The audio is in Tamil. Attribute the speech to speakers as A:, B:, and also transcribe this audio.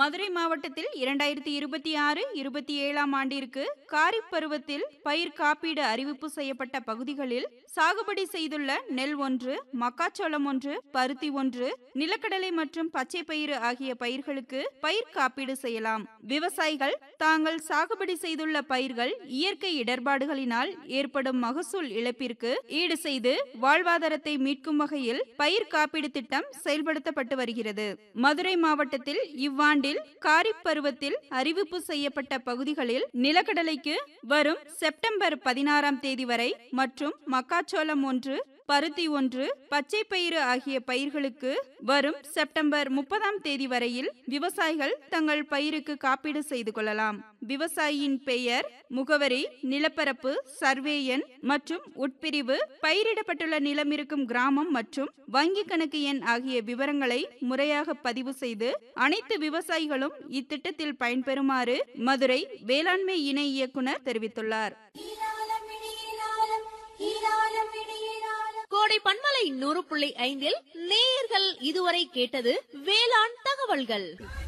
A: மதுரை மாவட்டத்தில் இரண்டாயிரத்தி இருபத்தி ஆறு இருபத்தி ஏழாம் ஆண்டிற்கு காரிப் பருவத்தில் பயிர் காப்பீடு அறிவிப்பு செய்யப்பட்ட பகுதிகளில் சாகுபடி செய்துள்ள நெல் ஒன்று மக்காச்சோளம் ஒன்று பருத்தி ஒன்று நிலக்கடலை மற்றும் பச்சை பயிறு ஆகிய பயிர்களுக்கு பயிர் காப்பீடு செய்யலாம் விவசாயிகள் தாங்கள் சாகுபடி செய்துள்ள பயிர்கள் இயற்கை இடர்பாடுகளினால் ஏற்படும் மகசூல் இழப்பிற்கு ஈடு செய்து வாழ்வாதாரத்தை மீட்கும் வகையில் பயிர் காப்பீடு திட்டம் செயல்படுத்தப்பட்டு வருகிறது மதுரை மாவட்டத்தில் இவ்வாண்டில் காரிப் பருவத்தில் அறிவிப்பு செய்யப்பட்ட பகுதிகளில் நிலக்கடலைக்கு வரும் செப்டம்பர் பதினாறாம் தேதி வரை மற்றும் மக்காச்சோளம் ஒன்று பருத்தி ஒன்று பச்சை பயிறு ஆகிய பயிர்களுக்கு வரும் செப்டம்பர் முப்பதாம் தேதி வரையில் விவசாயிகள் தங்கள் பயிருக்கு காப்பீடு செய்து கொள்ளலாம் விவசாயியின் பெயர் முகவரி நிலப்பரப்பு சர்வே எண் மற்றும் உட்பிரிவு பயிரிடப்பட்டுள்ள நிலம் இருக்கும் கிராமம் மற்றும் வங்கி கணக்கு எண் ஆகிய விவரங்களை முறையாக பதிவு செய்து அனைத்து விவசாயிகளும் இத்திட்டத்தில் பயன்பெறுமாறு மதுரை வேளாண்மை இணை இயக்குனர் தெரிவித்துள்ளார்
B: கோடை பண்பலை நூறு புள்ளி ஐந்தில் நேயர்கள் இதுவரை கேட்டது வேளாண் தகவல்கள்